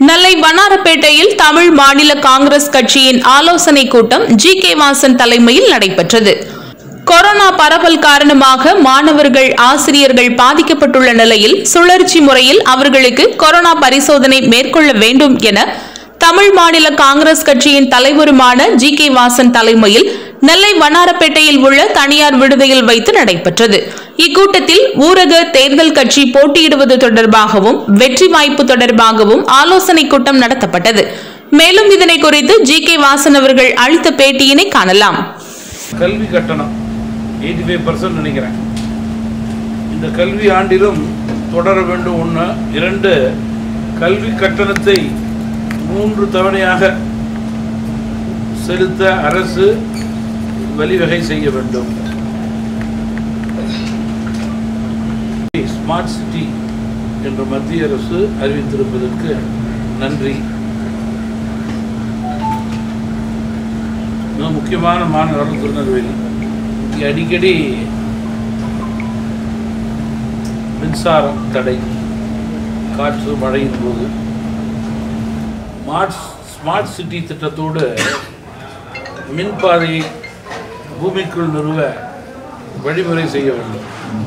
நெல்லை வண்ணாரப்பேட்டையில் தமிழ் மாநில காங்கிரஸ் கட்சியின் ஆலோசனை கூட்டம் ஜி கே வாசன் தலைமையில் நடைபெற்றது கொரோனா பரவல் காரணமாக மாணவர்கள் ஆசிரியர்கள் பாதிக்கப்பட்டுள்ள நிலையில் சுழற்சி முறையில் அவர்களுக்கு கொரோனா பரிசோதனை மேற்கொள்ள வேண்டும் என தமிழ் மாநில காங்கிரஸ் கட்சியின் தலைவருமான ஜி கே வாசன் தலைமையில் நெல்லை வண்ணாரப்பேட்டையில் உள்ள தனியார் விடுதியில் வைத்து நடைபெற்றது இக்கூட்டத்தில் ஊரக தேர்தல் கட்சி போட்டியிடுவது தொடர்பாகவும் வெற்றி வாய்ப்பு தொடர்பாகவும் ஆலோசனை கூட்டம் நடத்தப்பட்டது மேலும் இதனை குறித்து ஜி கே வாசன் அவர்கள் அளித்த பேட்டியினை காணலாம் கல்வி கட்டணம் எயிட்டி ஃபைவ் பர்சன்ட் நினைக்கிறேன் இந்த கல்வி ஆண்டிலும் தொடர வேண்டும் ஒன்று இரண்டு கல்வி கட்டணத்தை மூன்று தவணையாக செலுத்த அரசு வழிவகை செய்ய வேண்டும் ஸ்மார்ட் சிட்டி என்று மத்திய அரசு அறிவித்திருப்பதற்கு நன்றி மிக முக்கியமான மாநகரம் திருநெல்வேலி இங்கே அடிக்கடி மின்சாரம் தடை காற்று மழையின் போது ஸ்மார்ட் ஸ்மார்ட் சிட்டி திட்டத்தோடு மின்பாதையை பூமிக்குள் நிறுவ வழிமுறை செய்ய வேண்டும்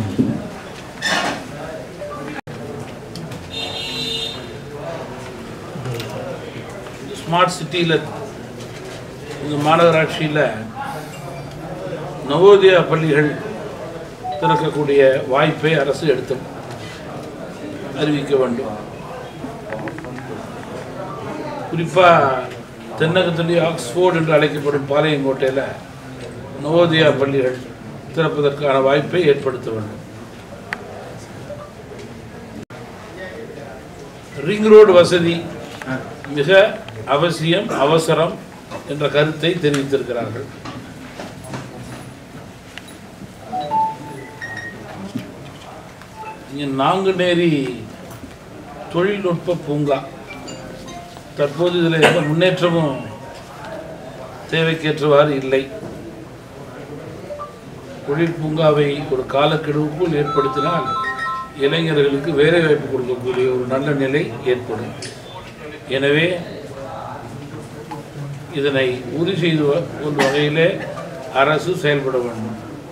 ஸ்மார்ட் சிட்டியில் இந்த மாநகராட்சியில் நவோதயா பள்ளிகள் திறக்கக்கூடிய வாய்ப்பை அரசு எடுத்து அறிவிக்க வேண்டும் குறிப்பாக தென்னகத்துடைய ஆக்ஸ்போர்ட் என்று அழைக்கப்படும் பாளையங்கோட்டையில் நவோதயா பள்ளிகள் திறப்பதற்கான வாய்ப்பை ஏற்படுத்த வேண்டும் ரிங் ரோடு வசதி மிக அவசியம் அவசரம் என்ற கருத்தை தெரிவித்திருக்கிறார்கள் இங்கே நாங்குநேரி தொழில்நுட்ப பூங்கா தற்போது இதில் எந்த முன்னேற்றமும் தேவைக்கேற்றவாறு இல்லை தொழில் பூங்காவை ஒரு காலக்கெடுவுக்குள் ஏற்படுத்தினால் இளைஞர்களுக்கு வேலைவாய்ப்பு கொடுக்கக்கூடிய ஒரு நல்ல நிலை ஏற்படும் எனவே இதனை உறுதி செய்து வ- ஒரு வகையிலே அரசு செயல்பட வேண்டும்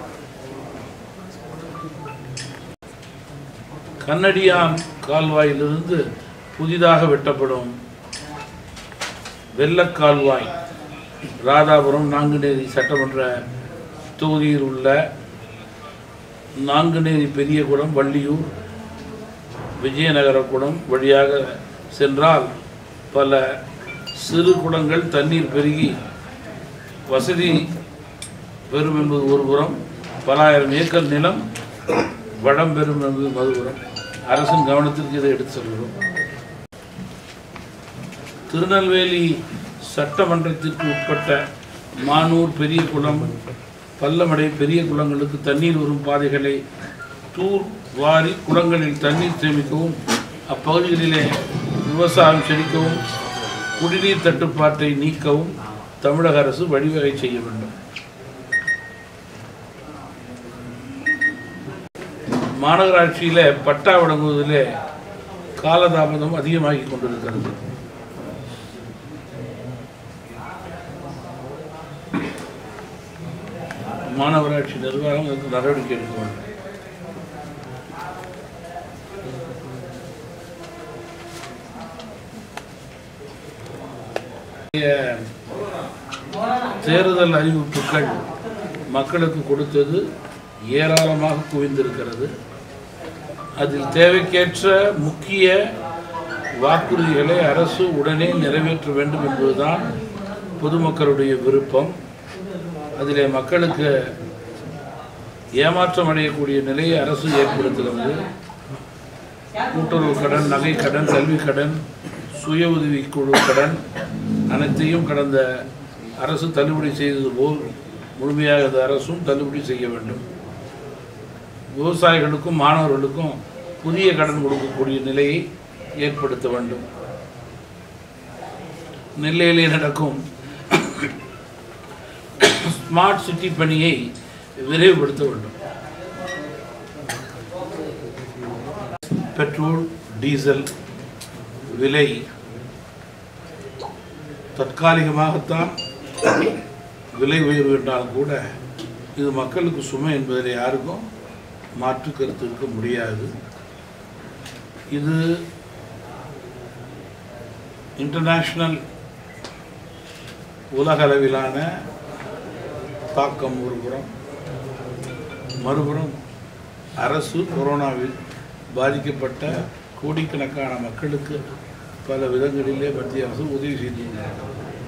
கன்னடியான் கால்வாயிலிருந்து புதிதாக வெட்டப்படும் வெள்ளக் கால்வாய் ராதாபுரம் நாங்குநேரி சட்டமன்ற தொகுதியில் உள்ள நாங்குநேரி பெரியகுளம் வள்ளியூர் விஜயநகரகுளம் வழியாக சென்றால் பல சிறு குளங்கள் தண்ணீர் பெருகி வசதி பெறும் என்பது ஒரு புறம் பல ஆயிரம் ஏக்கர் நிலம் வளம் பெறும் என்பது மறுபுறம் அரசின் கவனத்திற்கு இதை எடுத்து செல்கிறோம் திருநெல்வேலி சட்டமன்றத்திற்கு உட்பட்ட மானூர் பெரிய குளம் பல்லமடை பெரிய குளங்களுக்கு தண்ணீர் வரும் பாதைகளை தூர் வாரி குளங்களில் தண்ணீர் சேமிக்கவும் அப்பகுதிகளிலே விவசாயம் செழிக்கவும் குடிநீர் தட்டுப்பாட்டை நீக்கவும் தமிழக அரசு வழிவகை செய்ய வேண்டும் மாநகராட்சியில பட்டா வழங்குவதிலே காலதாமதம் அதிகமாகி கொண்டிருக்கிறது மாநகராட்சி நிர்வாகம் இதற்கு நடவடிக்கை எடுக்க வேண்டும் தேர்தல் அறிவிப்புகள் மக்களுக்கு கொடுத்தது ஏராளமாக குவிந்திருக்கிறது அதில் தேவைக்கேற்ற முக்கிய வாக்குறுதிகளை அரசு உடனே நிறைவேற்ற வேண்டும் என்பதுதான் பொதுமக்களுடைய விருப்பம் அதிலே மக்களுக்கு ஏமாற்றம் அடையக்கூடிய நிலையை அரசு ஏற்படுத்துகிறது கூட்டுறவு கடன் நகை கடன் கல்வி கடன் சுய உதவி குழு கடன் அனைத்தையும் கடந்த அரசு தள்ளுபடி செய்தது போல் முழுமையாக இந்த அரசும் தள்ளுபடி செய்ய வேண்டும் விவசாயிகளுக்கும் மாணவர்களுக்கும் புதிய கடன் கொடுக்கக்கூடிய நிலையை ஏற்படுத்த வேண்டும் நெல்லையிலே நடக்கும் ஸ்மார்ட் சிட்டி பணியை விரைவுபடுத்த வேண்டும் பெட்ரோல் டீசல் விலை தற்காலிகமாகத்தான் விலை உயர்வு என்றாலும் கூட இது மக்களுக்கு சுமை என்பதில் யாருக்கும் மாற்று கருத்து இருக்க முடியாது இது இன்டர்நேஷ்னல் உலக அளவிலான தாக்கம் ஒருபுறம் மறுபுறம் அரசு கொரோனாவில் பாதிக்கப்பட்ட கோடிக்கணக்கான மக்களுக்கு பல விதங்களிலே மத்திய அரசு உதவி செய்துள்ளது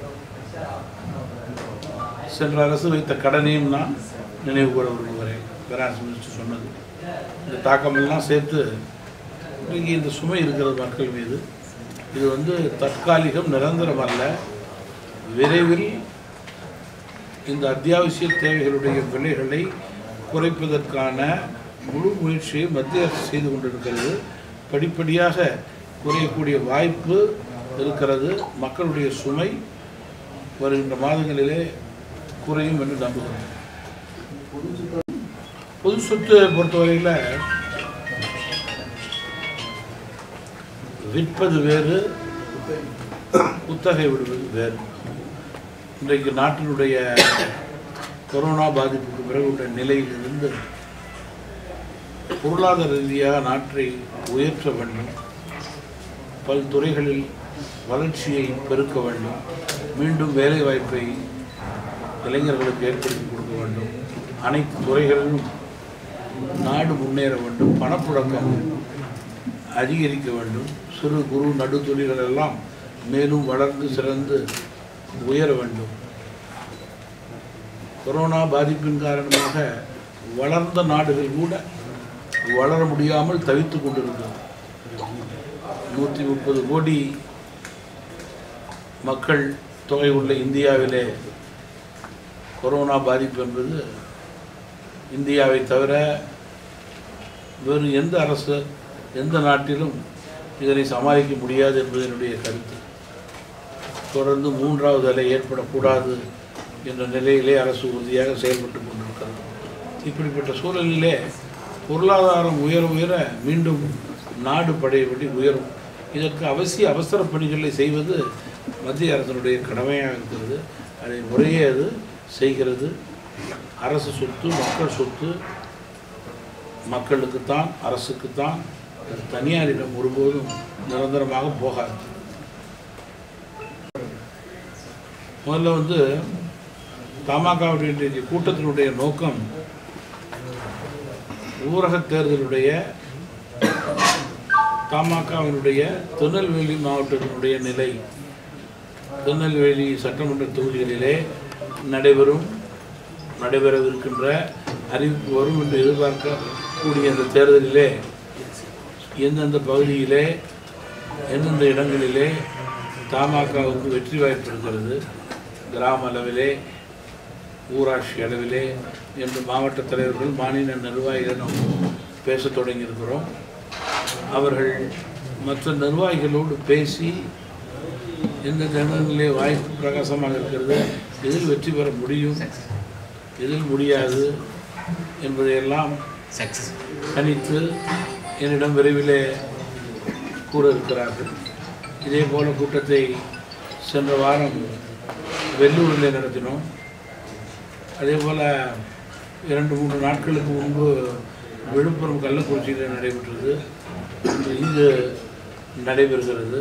சென்ற அரசு வைத்த கடனையும் நான் நினைவு கூற விரும்புகிறேன் பெரான்ஸ் மினிஸ்டர் சொன்னது இந்த தாக்கமெல்லாம் சேர்த்து இன்றைக்கு இந்த சுமை இருக்கிறது மக்கள் மீது இது வந்து தற்காலிகம் நிரந்தரம் அல்ல விரைவில் இந்த அத்தியாவசிய தேவைகளுடைய விலைகளை குறைப்பதற்கான முழு முயற்சியை மத்திய அரசு செய்து கொண்டிருக்கிறது படிப்படியாக குறையக்கூடிய வாய்ப்பு இருக்கிறது மக்களுடைய சுமை வருகின்ற மாதங்களிலே குறையும் என்று நம்புகிறோம் பொது சொத்து பொறுத்தவரையில் விற்பது வேறு குத்தகை விடுவது வேறு இன்றைக்கு நாட்டினுடைய கொரோனா பாதிப்புக்கு பிறகு உள்ள நிலையிலிருந்து பொருளாதார ரீதியாக நாட்டை உயர்த்த வேண்டும் பல் துறைகளில் வளர்ச்சியை பெருக்க வேண்டும் மீண்டும் வேலைவாய்ப்பை இளைஞர்களுக்கு ஏற்படுத்தி கொடுக்க வேண்டும் அனைத்து துறைகளிலும் நாடு முன்னேற வேண்டும் பணப்புழக்கம் அதிகரிக்க வேண்டும் சிறு குறு நடு தொழில்கள் எல்லாம் மேலும் வளர்ந்து சிறந்து உயர வேண்டும் கொரோனா பாதிப்பின் காரணமாக வளர்ந்த நாடுகள் கூட வளர முடியாமல் தவித்துக் கொண்டிருந்தது நூற்றி முப்பது கோடி மக்கள் தொகை உள்ள இந்தியாவிலே கொரோனா பாதிப்பு என்பது இந்தியாவை தவிர வேறு எந்த அரசு எந்த நாட்டிலும் இதனை சமாளிக்க முடியாது என்பது என்னுடைய கருத்து தொடர்ந்து மூன்றாவது அலை ஏற்படக்கூடாது என்ற நிலையிலே அரசு உறுதியாக செயல்பட்டு கொண்டிருக்கிறது இப்படிப்பட்ட சூழலிலே பொருளாதாரம் உயர உயர மீண்டும் நாடு படையபடி உயரும் இதற்கு அவசிய அவசர பணிகளை செய்வது மத்திய அரசினுடைய கடமையாக இருக்கிறது அதை முறையே அது செய்கிறது அரசு சொத்து மக்கள் சொத்து மக்களுக்குத்தான் அரசுக்குத்தான் அது தனியாரிடம் ஒருபோதும் நிரந்தரமாக போகாது முதல்ல வந்து தமாகவுடைய இன்றைய கூட்டத்தினுடைய நோக்கம் ஊரக தேர்தலுடைய தமாகவினுடைய திருநெல்வேலி மாவட்டத்தினுடைய நிலை திருநெல்வேலி சட்டமன்ற தொகுதிகளிலே நடைபெறும் நடைபெறவிருக்கின்ற அறிவிப்பு வரும் என்று எதிர்பார்க்கக்கூடிய அந்த தேர்தலிலே எந்தெந்த பகுதியிலே எந்தெந்த இடங்களிலே தமாகவுக்கு வெற்றி வாய்ப்பு இருக்கிறது கிராம அளவிலே ஊராட்சி அளவிலே என்று மாவட்ட தலைவர்கள் மாநில நிர்வாகிகளிடம் பேசத் தொடங்கியிருக்கிறோம் அவர்கள் மற்ற நிர்வாகிகளோடு பேசி எந்த இடங்களிலே வாய்ப்பு பிரகாசமாக இருக்கிறது எதில் வெற்றி பெற முடியும் எதில் முடியாது என்பதையெல்லாம் கணித்து என்னிடம் விரைவிலே கூற இருக்கிறார்கள் இதே போல கூட்டத்தை சென்ற வாரம் வெள்ளூரில் நடத்தினோம் அதே போல் இரண்டு மூன்று நாட்களுக்கு முன்பு விழுப்புரம் கள்ளக்குறிச்சியில் நடைபெற்றது இங்கு நடைபெறுகிறது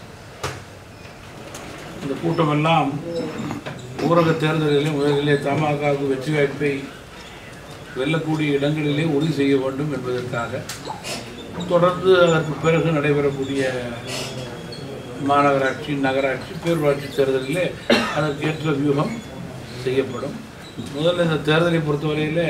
இந்த கூட்டமெல்லாம் ஊரக தேர்தலிலே முதலிலே தமாகவுக்கு வெற்றி வாய்ப்பை வெல்லக்கூடிய இடங்களிலே உறுதி செய்ய வேண்டும் என்பதற்காக தொடர்ந்து அதற்கு பிறகு நடைபெறக்கூடிய மாநகராட்சி நகராட்சி பேரூராட்சி தேர்தலிலே அதற்கேற்ற வியூகம் செய்யப்படும் முதல்ல இந்த தேர்தலை பொறுத்தவரையில்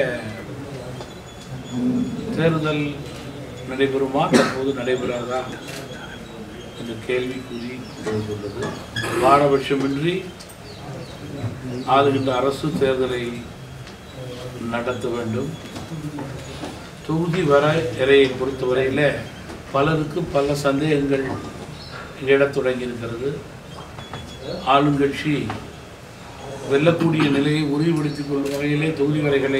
தேர்தல் நடைபெறுமா தற்போது நடைபெறாதா என்ற கேள்விக்குறி எழுந்துள்ளது பாரபட்சமின்றி ஆளுகின்ற அரசு தேர்தலை நடத்த வேண்டும் தொகுதி வரையறையை பொறுத்தவரையில் பலருக்கு பல சந்தேகங்கள் எழத் தொடங்கியிருக்கிறது ஆளுங்கட்சி வெல்லக்கூடிய நிலையை உறுதிப்படுத்திக் கொள்ளும் வகையிலே தொகுதி வரைகளை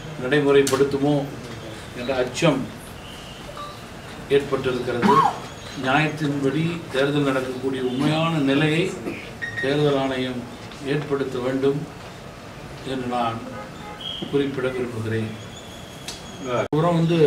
நடைமுறைப்படுத்துமோ என்ற அச்சம் ஏற்பட்டிருக்கிறது நியாயத்தின்படி தேர்தல் நடக்கக்கூடிய உண்மையான நிலையை தேர்தல் ஆணையம் ஏற்படுத்த வேண்டும் என்று நான் குறிப்பிட விரும்புகிறேன் அப்புறம் வந்து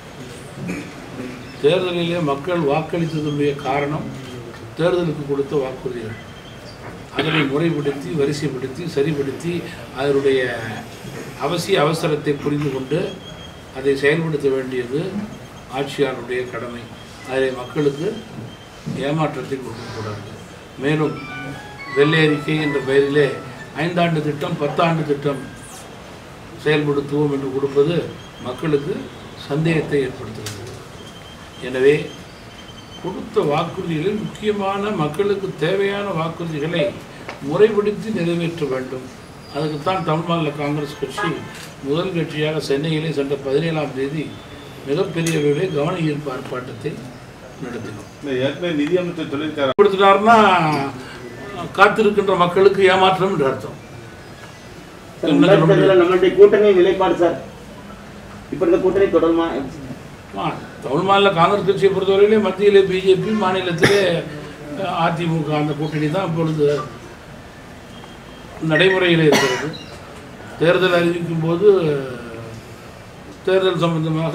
தேர்தலிலே மக்கள் வாக்களித்ததனுடைய காரணம் தேர்தலுக்கு கொடுத்த வாக்குறுதிகள் அதனை முறைப்படுத்தி வரிசைப்படுத்தி சரிப்படுத்தி அதனுடைய அவசிய அவசரத்தை புரிந்து கொண்டு அதை செயல்படுத்த வேண்டியது ஆட்சியாளருடைய கடமை அதில் மக்களுக்கு ஏமாற்றத்தை கொடுக்கக்கூடாது மேலும் வெள்ளை அறிக்கை என்ற பெயரிலே ஐந்தாண்டு திட்டம் பத்தாண்டு திட்டம் செயல்படுத்துவோம் என்று கொடுப்பது மக்களுக்கு சந்தேகத்தை ஏற்படுத்துகிறது எனவே கொடுத்த வாக்குறுதிகளில் முக்கியமான மக்களுக்கு தேவையான வாக்குறுதிகளை முறைப்படுத்தி நிறைவேற்ற வேண்டும் அதுக்குத்தான் தமிழ் மாநில காங்கிரஸ் கட்சி முதல் கட்சியாக சென்னையிலே சென்ற பதினேழாம் தேதி மிகப்பெரிய அளவிலே கவன ஈர்ப்பு ஆர்ப்பாட்டத்தை நடத்தினோம் இந்த ஏற்கனவே நிதியமைச்சர் சொல்லியிருக்காரு கொடுத்துட்டாருன்னா காத்திருக்கின்ற மக்களுக்கு ஏமாற்றம் என்று அர்த்தம் சார் உள்ளாட்சி தேர்தலில் நம்மளுடைய கூட்டணி நிலைப்பாடு சார் இப்ப இருக்க கூட்டணி தொடருமா ஆ, தமிழ் மாநில காங்கிரஸ் கட்சியை பொறுத்தவரையிலே மத்தியிலே பிஜேபி மாநிலத்திலே அஹ், அதிமுக அந்த கூட்டணி தான் இப்பொழுது நடைமுறையில் இருக்கிறது தேர்தல் அறிவிக்கும் போது தேர்தல் சம்பந்தமாக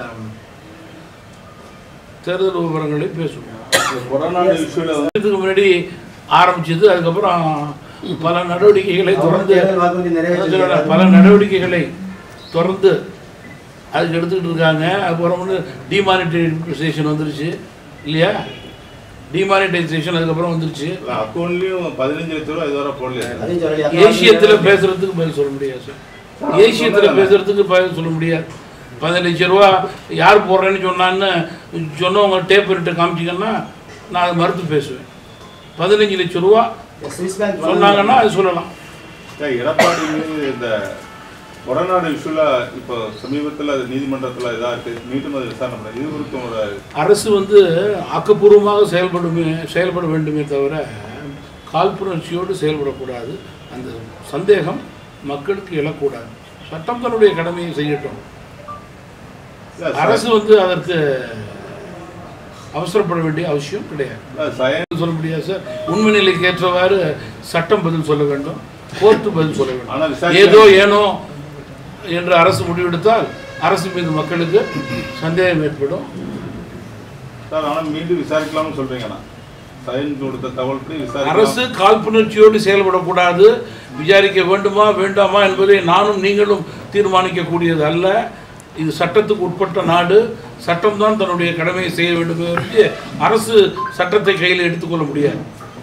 தேர்தல் விவரங்களை பேசுவோம் இந்த கொரோனா இஷ்யூல வந்து இதுக்கு முன்னாடி ஆரம்பிச்சது அதுக்கப்புறம் பல நடவடிக்கைகளை தொடர்ந்து சொல்றேன், பல நடவடிக்கைகளை தொடர்ந்து அதுக்கு எடுத்துக்கிட்டு இருக்காங்க அப்புறம் வந்து டிமானிட்டைசேஷன் வந்துருச்சு இல்லையா டிமானிட்டைசேஷன் அதுக்கப்புறம் வந்துருச்சு அக்கௌண்ட்லயும் பதினஞ்சு லட்சம் ரூபாய் இதுவரை போடலையா ஏசியத்தில் பேசுறதுக்கு பதில் சொல்ல முடியாது சார் ஏசியத்தில் பேசுறதுக்கு பதில் சொல்ல முடியாது பதினஞ்சு லட்ச ரூபா யார் போடுறேன்னு சொன்னான்னு சொன்னவங்க டேப் பண்ணிட்டு காமிச்சிங்கன்னா நான் அதை மறுத்து பேசுவேன் பதினஞ்சு லட்ச ரூபா சொன்னாங்கன்னா அது சொல்லலாம் சார், எடப்பாடி மீது இந்த கொரோனா இஷ்யூல இப்போ சமீபத்தில் அது நீதிமன்றத்தில் இதா இருக்கு மீண்டும் அது விசாரணை பண்ண இது குறித்து ஒரு அரசு வந்து ஆக்கப்பூர்வமாக செயல்படுமே செயல்பட வேண்டுமே தவிர காழ்ப்புணர்ச்சியோடு செயல்படக்கூடாது அந்த சந்தேகம் மக்களுக்கு எழக்கூடாது சட்டம் தன்னுடைய கடமையை செய்யட்டும் இல்ல, ச- அரசு வந்து அதற்கு அவசரப்பட வேண்டிய அவசியம் கிடையாது இல்ல, சய- சொல்ல முடியாது சார் உண்மை நிலைக்கு ஏற்றவாறு சட்டம் பதில் சொல்ல வேண்டும் கோர்ட்டு பதில் சொல்ல ஆனா வேண்டும் விசாரிக்க- ஏதோ ஏனோ என்று அரசு முடிவெடுத்தால் அரசு மீது மக்களுக்கு சந்தேகம் ஏற்படும் சார் ஆனால் மீண்டும் விசாரிக்கலாம்னு சொல்றீங்கண்ணா சயன் கொடுத்த தகவல்படி விசாரிக்கலாம் அரசு காழ்ப்புணர்ச்சியோடு செயல்படக்கூடாது விசாரிக்க வேண்டுமா வேண்டாமா என்பதை நானும் நீங்களும் தீர்மானிக்கக்கூடியது அல்ல இது சட்டத்துக்கு உட்பட்ட நாடு சட்டம்தான் தன்னுடைய கடமையை செய்ய வேண்டுமே ஒழிய அரசு சட்டத்தை கையில் எடுத்துக்கொள்ள முடியாது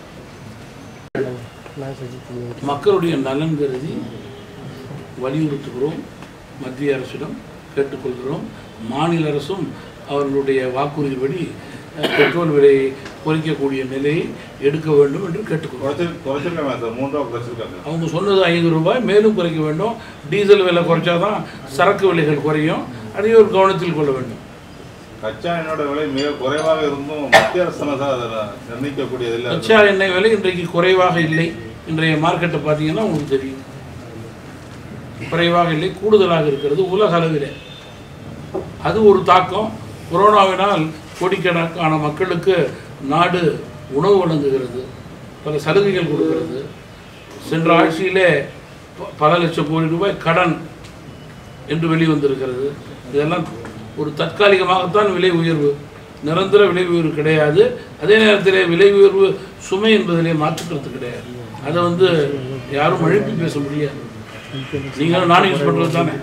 மக்களுடைய நலன் கருதி வலியுறுத்துகிறோம் மத்திய அரசிடம் கேட்டுக்கொள்கிறோம் மாநில அரசும் அவர்களுடைய வாக்குறுதிப்படி அஹ், பெட்ரோல் விலையை குறைக்கக்கூடிய நிலையை எடுக்க வேண்டும் என்று கேட்டுக்கொள்கிறோம் குறைச்சி குறைச்சிருக்காங்க சார் மூணு ரூபா குறைச்சிருக்காங்க அவங்க சொன்னது ஐநூறு ரூபாய் மேலும் குறைக்க வேண்டும் டீசல் விலை குறைச்சாதான் சரக்கு விலைகள் குறையும் அதையும் ஒரு கவனத்தில் கொள்ள வேண்டும் கச்சா எண்ணெயோட விலை மிக குறைவாக இருந்தும் மத்திய அரசு தான் சார் அதை நிர்ணயிக்கக்கூடியது இல்லை கச்சா எண்ணெய் விலை இன்றைக்கு குறைவாக இல்லை இன்றைய மார்க்கெட்டை பார்த்தீங்கன்னா உங்களுக்கு தெரியும் குறைவாக இல்லை கூடுதலாக இருக்கிறது உலக அளவிலே அது ஒரு தாக்கம் கொரோனாவினால் கோடிக்கணக்கான மக்களுக்கு நாடு உணவு வழங்குகிறது பல சலுகைகள் கொடுக்கிறது சென்ற ஆட்சியிலே ப- பல லட்சம் கோடி ரூபாய் கடன் என்று வெளிவந்திருக்கிறது இதெல்லாம் ஒரு தற்காலிகமாகத்தான் விலை உயர்வு நிரந்தர விலை உயர்வு கிடையாது அதே நேரத்தில் விலை உயர்வு சுமை என்பதிலே மாற்றுக்கிறது கிடையாது அதை வந்து யாரும் அழுப்பி பேச முடியாது நீங்களும் நான் யூஸ் பண்ணுறது தானே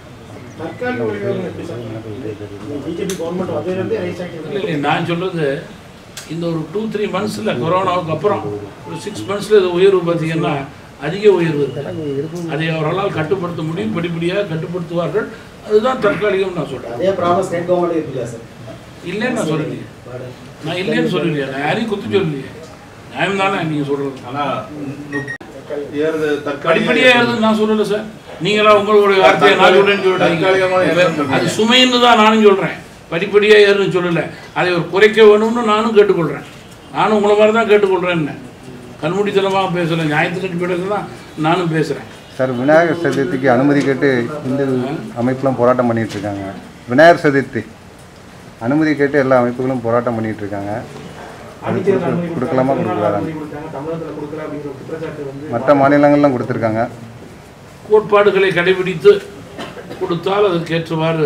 பிஜேபி கவர்மெண்ட் வந்ததுலேருந்து ரைஸ் இல்லை இல்லை நான் சொல்கிறது இந்த ஒரு டூ த்ரீ மந்த்ஸில் கொரோனாவுக்கு அப்புறம் ஒரு சிக்ஸ் மந்த்ஸில் இது உயர்வு பார்த்தீங்கன்னா அதிக உயர்வு இருக்கு அதை அவர்களால் கட்டுப்படுத்த முடியும் படிப்படியாக கட்டுப்படுத்துவார்கள் அதுதான் தற்காலிகம் நான் சொல்கிறேன் அதே ப்ராப்ளம் ஸ்டேட் கவர்மெண்ட் இருக்குல்ல சார் இல்லைன்னு நான் சொல்லலையே நான் இல்லைன்னு சொல்லலையே நான் யாரையும் குத்து சொல்லலையே நியாயம் தானே நீங்கள் சொல்கிறது ஆனால் ஏறுது தற்காலிக படிப்படியாக எழுதுன்னு நான் சொல்லலை சார் நீங்களா உங்களுடைய வார்த்தையை நான் சொல்றேன்னு தற்காலிகமான சொல்லிட்டீங்க ஏற்றம் அது சுமைன்னு தான் நானும் சொல்கிறேன் படிப்படியாக ஏறுன்னு சொல்லலை அதை ஒரு குறைக்க வேணும்னு நானும் கேட்டுக்கொள்கிறேன் நானும் உங்களை மாதிரி தான் கேட்டுக்கொள்கிறேன்னு கண்மூடித்தனமாக பேசலை நியாயத்துக்கு பேசுறது தான் நானும் பேசுகிறேன் சார் விநாயகர் சதுர்த்திக்கு அனுமதி கேட்டு இந்து அமைப்புலாம் போராட்டம் பண்ணிட்டு இருக்காங்க விநாயகர் சதுர்த்தி அனுமதி கேட்டு எல்லா அமைப்புகளும் போராட்டம் பண்ணிட்டு இருக்காங்க அது ஆதித்யநாத் கொடுக்க- அனுமதி கொடுக்கலாமா கொடுத்தாங்க, கொடுக்கலாமா அனுமதி கொடுத்தாங்க தமிழகத்தில் கொடுக்கல அப்படிங்கிற ஒரு குற்றச்சாட்டு வந்து மற்ற மாநிலங்கள்லாம் கொடுத்துருக்காங்க கோட்பாடுகளை கடைபிடித்து கொடுத்தால் அதற்கேற்றவாறு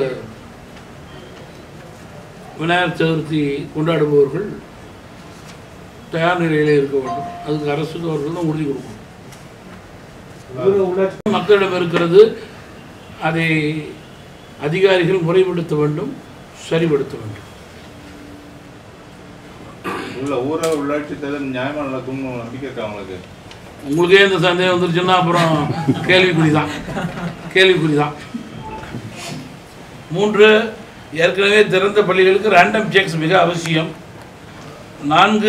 விநாயகர் சதுர்த்தி கொண்டாடுபவர்கள் தயார் நிலையிலே இருக்க வேண்டும் அதுக்கு அரசுக்கு அவர்கள் தான் உறுதி கொடுக்கணும் ஊரக உள்ளாட்சி மக்களிடம் இருக்கிறது அதை அதிகாரிகள் முறைப்படுத்த வேண்டும் சரிப்படுத்த வேண்டும் உள்ள ஊரக உள்ளாட்சி தேர்தல் நியாயமா நடக்கும்னு நம்பிக்கை இருக்கா உங்களுக்கு உங்களுக்கே இந்த சந்தேகம் வந்துருச்சுன்னா அப்புறம் கேள்விக்குறி தான் கேள்விக்குறி தான் மூன்று ஏற்கனவே திறந்த பள்ளிகளுக்கு ரேண்டம் செக்ஸ் மிக அவசியம் நான்கு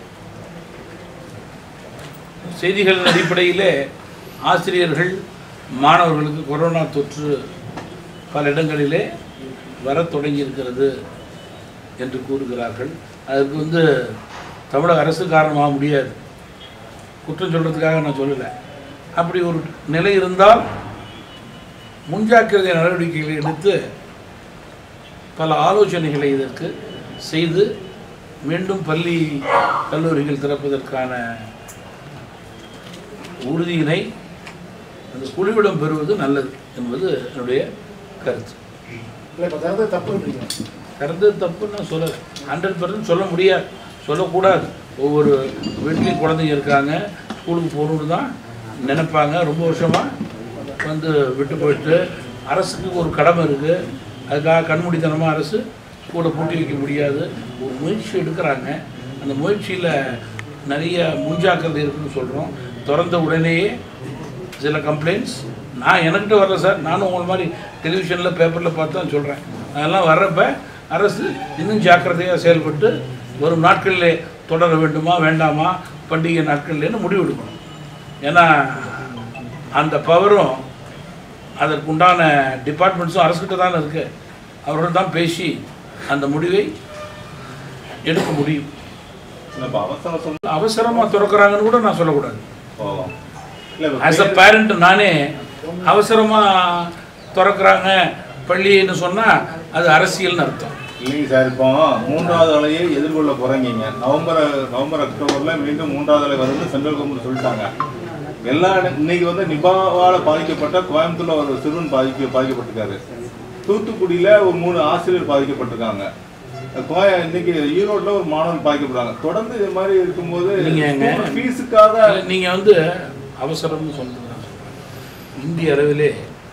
செய்திகளின் அடிப்படையிலே ஆசிரியர்கள் மாணவர்களுக்கு கொரோனா தொற்று பல இடங்களிலே வரத் தொடங்கி இருக்கிறது என்று கூறுகிறார்கள் அதற்கு வந்து தமிழக அரசு காரணமாக முடியாது குற்றம் சொல்கிறதுக்காக நான் சொல்லலை அப்படி ஒரு நிலை இருந்தால் முன்ஜாக்கிரதை நடவடிக்கைகளை எடுத்து பல ஆலோசனைகளை இதற்கு செய்து மீண்டும் பள்ளி கல்லூரிகள் திறப்பதற்கான உறுதியினை அந்த குழுவிடம் பெறுவது நல்லது என்பது என்னுடைய கருத்து இல்லை இப்போ திறந்தது தப்புன்றீங்க கருத்து தப்புன்னு நான் சொல்லலை ஹண்ட்ரட் பர்சன்ட் சொல்ல முடியாது சொல்லக்கூடாது ஒவ்வொரு வீட்லேயும் குழந்தைங்க இருக்காங்க ஸ்கூலுக்கு போகணுன்னு தான் நினைப்பாங்க ரொம்ப வருஷமாக வந்து விட்டு போயிட்டு அரசுக்கு ஒரு கடமை இருக்குது அதுக்காக கண்மூடித்தனமாக அரசு ஸ்கூலை பூட்டி வைக்க முடியாது ஒரு முயற்சி எடுக்கிறாங்க அந்த முயற்சியில் நிறைய முன்ஜாக்கிரதை இருக்குன்னு சொல்கிறோம் திறந்த உடனேயே சில கம்ப்ளைண்ட்ஸ் நான் எனக்கிட்ட வரல சார் நானும் உங்களை மாதிரி டெலிவிஷனில் பேப்பரில் பார்த்து தான் சொல்கிறேன் அதெல்லாம் வர்றப்ப அரசு இன்னும் ஜாக்கிரதையாக செயல்பட்டு வரும் நாட்களிலே தொடர வேண்டுமா வேண்டாமா பண்டிகை நாட்கள்லேன்னு முடிவெடுக்கணும் ஏன்னா அந்த பவரும் அதற்குண்டான டிபார்ட்மெண்ட்ஸும் அரசுக்கிட்ட தானே இருக்குது அவர்கள் தான் பேசி அந்த முடிவை எடுக்க முடியும் இல்ல இப்ப அவசர சூழ்நிலை அவசரமாக திறக்கிறாங்கன்னு கூட நான் சொல்லக்கூடாது போகலாம் இல்ல இப்ப ஆஸ் அ பேரண்ட் நானே அவசரமாக திறக்கிறாங்க பள்ளின்னு சொன்னால் அது அரசியல்னு அர்த்தம் இல்லைங்க சார் இப்போ மூன்றாவது அலையை எதிர்கொள்ள போறீங்க நவம்பர் நவம்பர் அக்டோபர்ல மீண்டும் மூன்றாவது அலை வரும்னு சென்ட்ரல் கவர்மெண்ட் சொல்லிட்டாங்க எல்லா இடம் இன்னைக்கு வந்து நிபாவால பாதிக்கப்பட்ட கோயம்புத்தூர்ல ஒரு சிறுவன் பாதிக்க பாதிக்கப்பட்டிருக்காரு தூத்துக்குடியில ஒரு மூணு ஆசிரியர் பாதிக்கப்பட்டிருக்காங்க கோய இன்னைக்கு ஈரோட்ல ஒரு மாணவன் பாதிக்கப்படுறாங்க தொடர்ந்து இது மாதிரி இருக்கும்போது நீங்க ஃபீஸுக்காக நீங்கள் வந்து அவசரம்னு சொன்னது நான் சொல்றேன். இந்திய அளவிலே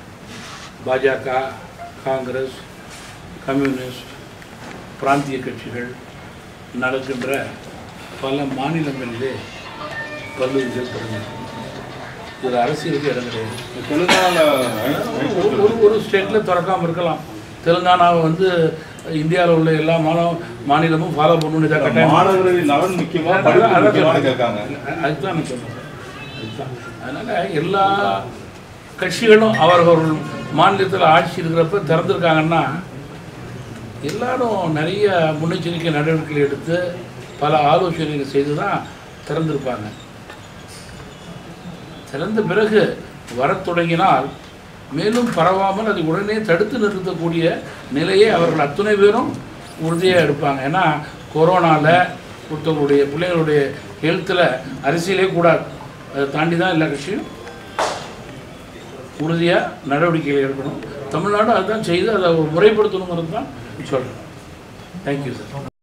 பாஜக காங்கிரஸ் கம்யூனிஸ்ட் பிராந்திய கட்சிகள் நடக்கின்ற பல மாநிலங்களிலே கல்லூரிகள் தொடங்கின இதில் அரசியலுக்கு இடம் கிடையாது தெலுங்கானால ஒரு ஒரு ஒரு ஸ்டேட்டில் திறக்காமல் இருக்கலாம் தெலுங்கானாவை வந்து இந்தியாவில் உள்ள எல்லா மாநில மாநிலமும் ஃபாலோ பண்ணணும்னு இதாக கட்டாயம் மாணவர்களின் நலன் முக்கியமா அதான் படிப்பு அதான் முக்கியமான சொல்றேன். கேட்காங்க அதுதான் நான் சொல்றேன் அதுதான் அதனால எல்லா கட்சிகளும் அவர்கள் மாநிலத்தில் ஆட்சி இருக்கிறப்ப திறந்திருக்காங்கன்னா எல்லாரும் நிறைய முன்னெச்சரிக்கை நடவடிக்கைகள் எடுத்து பல ஆலோசனைகள் செய்து தான் திறந்திருப்பாங்க திறந்த பிறகு வரத் தொடங்கினால் மேலும் பரவாமல் அதை உடனே தடுத்து நிறுத்தக்கூடிய நிலையை அவர்கள் அத்துணை பேரும் உறுதியாக எடுப்பாங்க ஏன்னா கொரோனாவில் ஒருத்தவங்களுடைய பிள்ளைகளுடைய ஹெல்த்தில் அரசியலே கூடாது அதை தாண்டி தான் எல்லா கட்சியும் உறுதியாக நடவடிக்கைகள் எடுக்கணும் தமிழ்நாடு அதுதான் செய்து அதை முறைப்படுத்தணுங்கிறது தான் சொல்கிறேன் தேங்க்யூ சார்